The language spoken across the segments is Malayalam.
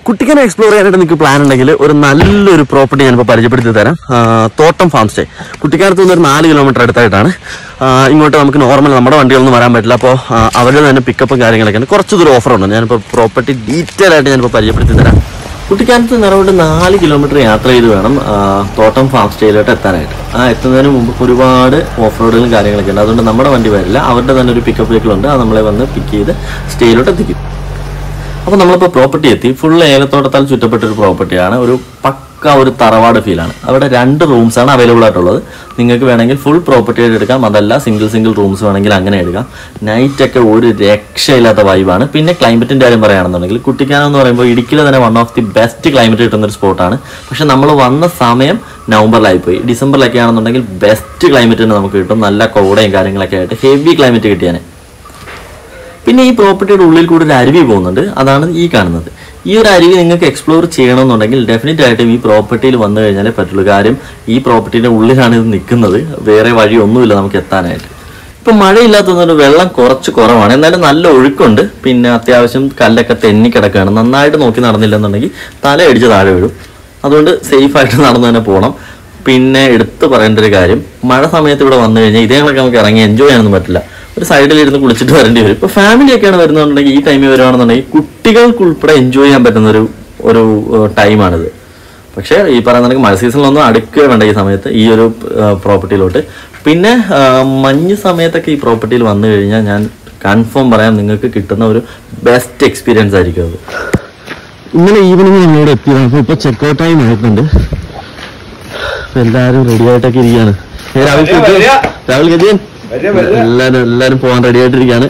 കുട്ടിക്കാനെ എക്സ്പ്ലോർ ചെയ്യാനായിട്ട് നിങ്ങൾക്ക് പ്ലാൻ ഉണ്ടെങ്കിൽ ഒരു നല്ലൊരു പ്രോപ്പർട്ടി ഞാനിപ്പോൾ പരിചയപ്പെടുത്തി തരാം ആ, തോട്ടം ഫാം സ്റ്റേ കുട്ടിക്കാനത്ത് നിന്ന് ഒരു നാല് കിലോമീറ്റർ അടുത്തായിട്ടാണ് ആ, ഇങ്ങോട്ട് നമുക്ക് നോർമൽ നമ്മുടെ വണ്ടികളൊന്നും വരാൻ പറ്റില്ല അപ്പോൾ അവരുടെ തന്നെ പിക്കപ്പും കാര്യങ്ങളൊക്കെയാണ് കുറച്ച് ദൂരം ഓഫർ ഉണ്ട് ഞാനിപ്പോൾ പ്രോപ്പർട്ടി ഡീറ്റെയിൽ ആയിട്ട് ഞാനിപ്പോൾ പരിചയപ്പെടുത്തി തരാം കുട്ടിക്കാനത്ത് നിറവിട്ട് നാല് കിലോമീറ്റർ യാത്ര ചെയ്ത് വേണം ആ, തോട്ടം ഫാം സ്റ്റേയിലോട്ട് എത്താനായിട്ട് ആ എത്തുന്നതിന് മുമ്പ് ഒരുപാട് ഓഫ് റോഡുകളും കാര്യങ്ങളൊക്കെ ഉണ്ട് അതുകൊണ്ട് നമ്മുടെ വണ്ടി വരില്ല അവരുടെ തന്നെ ഒരു പിക്കപ്പ് വെഹിക്കിൾ ഉണ്ട് അത് നമ്മളെ വന്ന് പിക്ക് ചെയ്ത് സ്റ്റേയിലോട്ട് എത്തിക്കും അപ്പോൾ നമ്മളിപ്പോൾ പ്രോപ്പർട്ടി എത്തി ഫുൾ ഏലത്തോട്ടത്താൽ ചുറ്റപ്പെട്ട ഒരു പ്രോപ്പർട്ടിയാണ് ഒരു പക്ക ഒരു തറവാട് ഫീലാണ് അവിടെ രണ്ട് റൂംസ് ആണ് അവൈലബിൾ ആയിട്ടുള്ളത് നിങ്ങൾക്ക് വേണമെങ്കിൽ ഫുൾ പ്രോപ്പർട്ടി ആയിട്ട് എടുക്കാം അതല്ല സിംഗിൾ സിംഗിൾ റൂംസ് വേണമെങ്കിൽ അങ്ങനെ എടുക്കാം നൈറ്റ് ഒക്കെ ഒരു രക്ഷയില്ലാത്ത വൈബാണ് പിന്നെ ക്ലൈമറ്റിന്റെ കാര്യം പറയുകയാണെന്നുണ്ടെങ്കിൽ കുട്ടിക്കാനം എന്ന് പറയുമ്പോൾ ഇടുക്കിയിലെ തന്നെ one of the best climate കിട്ടുന്ന ഒരു സ്പോട്ടാണ് പക്ഷെ നമ്മൾ വന്ന സമയം നവംബറിലായി പോയി ഡിസംബറിലൊക്കെ ആണെന്നുണ്ടെങ്കിൽ ബെസ്റ്റ് ക്ലൈമറ്റ് തന്നെ നമുക്ക് കിട്ടും നല്ല കോടയും കാര്യങ്ങളൊക്കെ ആയിട്ട് ഹെവി ക്ലൈമറ്റ് കിട്ടിയാനെ പിന്നെ ഈ പ്രോപ്പർട്ടിയുടെ ഉള്ളിൽ കൂടി ഒരു അരുവി പോകുന്നുണ്ട് അതാണ് ഈ കാണുന്നത് ഈ ഒരു അരുവി നിങ്ങൾക്ക് എക്സ്പ്ലോർ ചെയ്യണമെന്നുണ്ടെങ്കിൽ ഡെഫിനറ്റ് ആയിട്ടും ഈ പ്രോപ്പർട്ടിയിൽ വന്നു കഴിഞ്ഞാലേ പറ്റുള്ളൂ കാര്യം ഈ പ്രോപ്പർട്ടിയുടെ ഉള്ളിലാണ് ഇത് നിൽക്കുന്നത് വേറെ വഴിയൊന്നുമില്ല നമുക്ക് എത്താനായിട്ട് ഇപ്പൊ മഴയില്ലാത്തതുകൊണ്ട് വെള്ളം കുറച്ച് കുറവാണ് എന്നാലും നല്ല ഒഴുക്കുണ്ട് പിന്നെ അത്യാവശ്യം കല്ലൊക്കെ തെന്നി കിടക്കുകയാണ് നന്നായിട്ട് നോക്കി നടന്നില്ലെന്നുണ്ടെങ്കിൽ തല അടിച്ച് താഴെ വീഴും അതുകൊണ്ട് സേഫ് ആയിട്ട് നടന്നു തന്നെ പോകണം പിന്നെ എടുത്തു പറയേണ്ട ഒരു കാര്യം മഴ സമയത്ത് ഇവിടെ വന്നു കഴിഞ്ഞാൽ ഇതേ കണക്ക് നമുക്ക് ഇറങ്ങി എൻജോയ് ചെയ്യാനൊന്നും പറ്റില്ല ഒരു സൈഡിൽ ഇരുന്ന് കുളിച്ചിട്ട് വരേണ്ടി വരും ഇപ്പൊ ഫാമിലി ഒക്കെയാണ് വരുന്നുണ്ടെങ്കിൽ ഈ ടൈമിൽ വരുവാണെന്നുണ്ടെങ്കിൽ കുട്ടികൾക്ക് ഉൾപ്പെടെ എൻജോയ് ചെയ്യാൻ പറ്റുന്ന ഒരു ഒരു ടൈമാണിത് പക്ഷേ ഈ പറയുന്ന കണക്ക് മഴ സീസണിലൊന്നും അടുക്കുക വേണ്ട ഈ സമയത്ത് ഈ ഒരു പ്രോപ്പർട്ടിയിലോട്ട് പിന്നെ ആ, മഞ്ഞ് സമയത്തൊക്കെ ഈ പ്രോപ്പർട്ടിയിൽ വന്നു കഴിഞ്ഞാൽ ഞാൻ കൺഫേം പറയാം നിങ്ങൾക്ക് കിട്ടുന്ന ഒരു ബെസ്റ്റ് എക്സ്പീരിയൻസ് ആയിരിക്കും അത് ഇന്നലെ ഈവനിങ് ഞങ്ങളിവിടെ എത്തിയതാണ് അപ്പോൾ ഇപ്പോൾ ചെക്കൗട്ട് ടൈം ആയിട്ടുണ്ട് അപ്പോൾ എല്ലാവരും റെഡി ആയിട്ടൊക്കെ ഇരിക്കുകയാണ് ഏ, രാഹുൽ കെതിയൻ, രാഹുൽ കെതിയൻ. എല്ലാരും എല്ലാരും പോകാൻ റെഡി ആയിട്ടിരിക്കുകയാണ്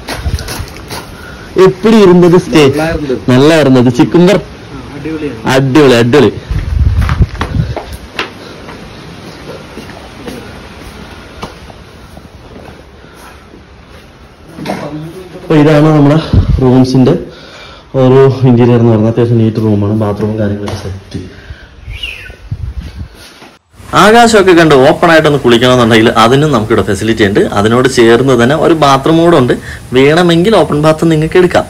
എപ്പിടി ഇരുന്നത് സ്റ്റേ നല്ല ഇരുന്നത് ചിക്കുംബർ അടിപൊളി അടിപൊളി അപ്പൊ ഇതാണ് നമ്മുടെ റൂംസിന്റെ ഒരു ഇന്റീരിയർ എന്ന് പറഞ്ഞാൽ അത്യാവശ്യം നീറ്റ് റൂമാണ് ബാത്റൂമും കാര്യങ്ങളൊക്കെ സെറ്റ് ആകാശമൊക്കെ കണ്ട് ഓപ്പൺ ആയിട്ടൊന്ന് കുളിക്കണമെന്നുണ്ടെങ്കിൽ അതിനും നമുക്കിവിടെ ഫെസിലിറ്റി ഉണ്ട് അതിനോട് ചേർന്ന് തന്നെ ഒരു ബാത്റൂം കൂടെ ഉണ്ട് വേണമെങ്കിൽ ഓപ്പൺ ബാത്ത് നിങ്ങൾക്ക് എടുക്കാം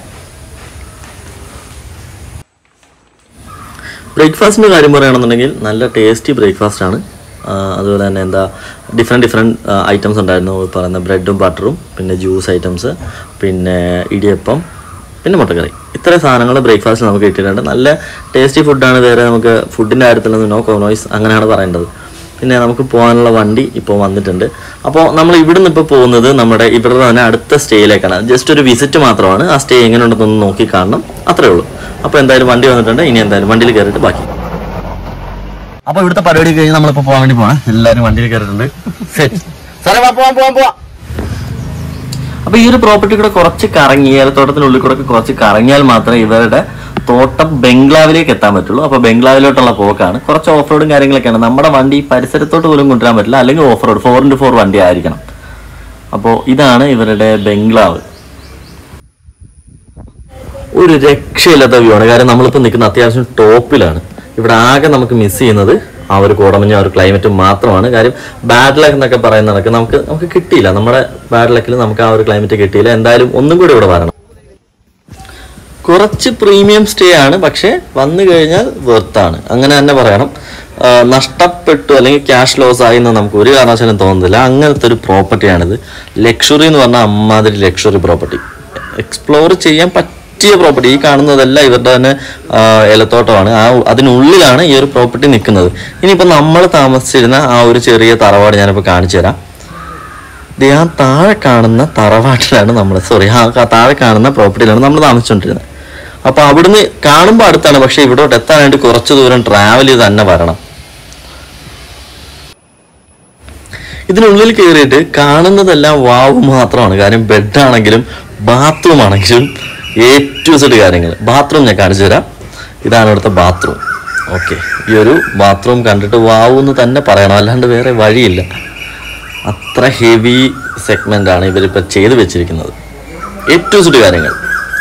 ബ്രേക്ക്ഫാസ്റ്റിൻ്റെ കാര്യം പറയുകയാണെന്നുണ്ടെങ്കിൽ നല്ല ടേസ്റ്റി ബ്രേക്ക്ഫാസ്റ്റ് ആണ് ആ, അതുപോലെ തന്നെ എന്താ ഡിഫറെൻറ്റ് ഡിഫറെൻറ്റ് ഐറ്റംസ് ഉണ്ടായിരുന്നു ഈ പറയുന്ന ബ്രെഡും ബട്ടറും പിന്നെ ജ്യൂസ് ഐറ്റംസ് പിന്നെ ഇടിയപ്പം പിന്നെ മുട്ടക്കറി ഇത്രയും സാധനങ്ങൾ ബ്രേക്ക്ഫാസ്റ്റിൽ നമുക്ക് കിട്ടിയിട്ടുണ്ട് നല്ല ടേസ്റ്റി ഫുഡാണ് വേറെ നമുക്ക് ഫുഡിൻ്റെ കാര്യത്തിലൊന്നും നോ കോംപ്രമൈസ് അങ്ങനെയാണ് പറയേണ്ടത് പിന്നെ നമുക്ക് പോകാനുള്ള വണ്ടി ഇപ്പോൾ വന്നിട്ടുണ്ട് അപ്പോൾ നമ്മൾ ഇവിടുന്ന് ഇപ്പോൾ പോകുന്നത് നമ്മുടെ ഇവിടെ തന്നെ അടുത്ത സ്റ്റേയിലേക്കാണ് ജസ്റ്റ് ഒരു വിസിറ്റ് മാത്രമാണ് ആ സ്റ്റേ എങ്ങനെയുണ്ടെന്നൊന്ന് നോക്കി കാണണം അത്രേ ഉള്ളൂ അപ്പോൾ എന്തായാലും വണ്ടി വന്നിട്ടുണ്ട് ഇനി എന്തായാലും വണ്ടിയിൽ കയറിയിട്ട് ബാക്കി അപ്പോൾ ഇവിടുത്തെ പരിപാടി കഴിഞ്ഞ് നമ്മളിപ്പോൾ പോകാൻ വേണ്ടി പോകണം എല്ലാവരും വണ്ടിയിൽ കയറിയിട്ടുണ്ട് സെറ്റ് സാറേ വാ, പോവാം പോവാം പോവാം അപ്പൊ ഈ ഒരു പ്രോപ്പർട്ടി കൂടെ കുറച്ച് കറങ്ങി ഏലത്തോട്ടത്തിനുള്ളിൽ കൂടെ ഒക്കെ കുറച്ച് കറങ്ങിയാൽ മാത്രമേ ഇവരുടെ തോട്ടം ബംഗ്ലാവിലേക്ക് എത്താൻ പറ്റുള്ളൂ അപ്പൊ ബംഗ്ലാവിലോട്ടുള്ള പോക്കാണ് കുറച്ച് ഓഫ് റോഡും കാര്യങ്ങളൊക്കെയാണ് നമ്മുടെ വണ്ടി ഈ പരിസരത്തോട്ട് പോലും കൊണ്ടുവരാൻ പറ്റില്ല അല്ലെങ്കിൽ off road four into four വണ്ടി ആയിരിക്കണം അപ്പോൾ ഇതാണ് ഇവരുടെ ബംഗ്ലാവ് ഒരു രക്ഷയില്ലാത്ത വ്യൂ ആണ് കാരണം നമ്മളിപ്പോൾ നിൽക്കുന്ന അത്യാവശ്യം ടോപ്പിലാണ് ഇവിടെ ആകെ നമുക്ക് മിസ് ചെയ്യുന്നത് ആ ഒരു കോടമഞ്ഞ ആ ഒരു ക്ലൈമറ്റ് മാത്രമാണ് കാര്യം ബാഡ് ലക്ക് എന്നൊക്കെ പറയുന്ന കണക്ക് നമുക്ക് നമുക്ക് കിട്ടിയില്ല നമ്മുടെ ബാഡ് ലക്കിൽ നമുക്ക് ആ ഒരു ക്ലൈമറ്റ് കിട്ടിയില്ല എന്തായാലും ഒന്നും കൂടി ഇവിടെ വരണം കുറച്ച് പ്രീമിയം സ്റ്റേ ആണ് പക്ഷേ വന്നു കഴിഞ്ഞാൽ വെർത്താണ് അങ്ങനെ തന്നെ പറയണം ആ, നഷ്ടപ്പെട്ടു അല്ലെങ്കിൽ ക്യാഷ് ലോസ് ആയി എന്ന് നമുക്ക് ഒരു കാരണവശാലും തോന്നുന്നില്ല അങ്ങനത്തെ ഒരു പ്രോപ്പർട്ടിയാണിത് ലക്ഷറി എന്ന് പറഞ്ഞാൽ അമ്മാതിരി ലക്ഷറി പ്രോപ്പർട്ടി എക്സ്പ്ലോർ ചെയ്യാൻ പറ്റിയ പ്രോപ്പർട്ടി ഈ കാണുന്നതെല്ലാം ഇവരുടെ തന്നെ ആ, ഏലത്തോട്ടമാണ് ആ അതിനുള്ളിലാണ് ഈ ഒരു പ്രോപ്പർട്ടി നിൽക്കുന്നത് ഇനിയിപ്പോൾ നമ്മൾ താമസിച്ചിരുന്ന ആ ഒരു ചെറിയ തറവാട് ഞാനിപ്പോൾ കാണിച്ചു തരാം ദേ ആ താഴെ കാണുന്ന തറവാട്ടിലാണ് നമ്മൾ സോറി ആ ക- താഴെ കാണുന്ന പ്രോപ്പർട്ടിയിലാണ് നമ്മൾ താമസിച്ചുകൊണ്ടിരുന്നത് അപ്പൊ അവിടുന്ന് കാണുമ്പോൾ അടുത്താണ് പക്ഷെ ഇവിടോട്ട് എത്താനായിട്ട് കുറച്ച് ദൂരം ട്രാവൽ ചെയ്ത് തന്നെ വരണം ഇതിനുള്ളിൽ കയറിയിട്ട് കാണുന്നതെല്ലാം വാവ് മാത്രമാണ് കാര്യം ബെഡാണെങ്കിലും ബാത്റൂം ആണെങ്കിലും എ ടു സെഡ് കാര്യങ്ങൾ ബാത്റൂം ഞാൻ കാണിച്ചു തരാം ഇതാണ് ഇവിടുത്തെ ബാത്റൂം ഓക്കെ ഈ ഒരു ബാത്റൂം കണ്ടിട്ട് വാവ് എന്ന് തന്നെ പറയണം അല്ലാണ്ട് വേറെ വഴിയില്ല അത്ര ഹെവി സെഗ്മെന്റ് ആണ് ഇവരിപ്പോൾ ചെയ്തു വെച്ചിരിക്കുന്നത് ഏറ്റവും സുട്ട് കാര്യങ്ങൾ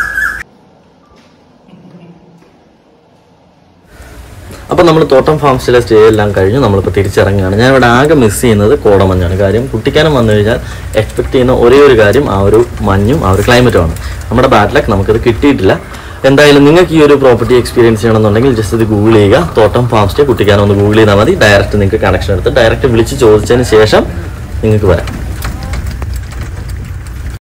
അപ്പോൾ നമ്മൾ തോട്ടം ഫാംസിലെ സ്റ്റേ എല്ലാം കഴിഞ്ഞ് നമ്മളിപ്പോൾ തിരിച്ചിറങ്ങുകയാണ് ഞാൻ ഇവിടെ ആകെ മിസ് ചെയ്യുന്നത് കോടമഞ്ഞാണ് കാര്യം കുട്ടിക്കാനം വന്നു കഴിഞ്ഞാൽ എക്സ്പെക്ട് ചെയ്യുന്ന ഒരേ ഒരു കാര്യം ആ ഒരു മഞ്ഞും ആ ഒരു ക്ലൈമറ്റുമാണ് നമ്മുടെ ബാഡ് ലക്ക് നമുക്കത് കിട്ടിയിട്ടില്ല എന്തായാലും നിങ്ങൾക്ക് ഈ ഒരു പ്രോപ്പർട്ടി എക്സ്പീരിയൻസ് ചെയ്യണമെന്നുണ്ടെങ്കിൽ ജസ്റ്റ് ഇത് ഗൂഗിൾ ചെയ്യുക തോട്ടം ഫാം സ്റ്റേ കുട്ടിക്കാനം ഒന്ന് ഗൂഗിൾ ചെയ്താൽ മതി ഡയറക്റ്റ് നിങ്ങൾക്ക് കണക്ഷൻ എടുത്ത് ഡയറക്റ്റ് വിളിച്ച് ചോദിച്ചതിന് ശേഷം നിങ്ങൾക്ക് വരാം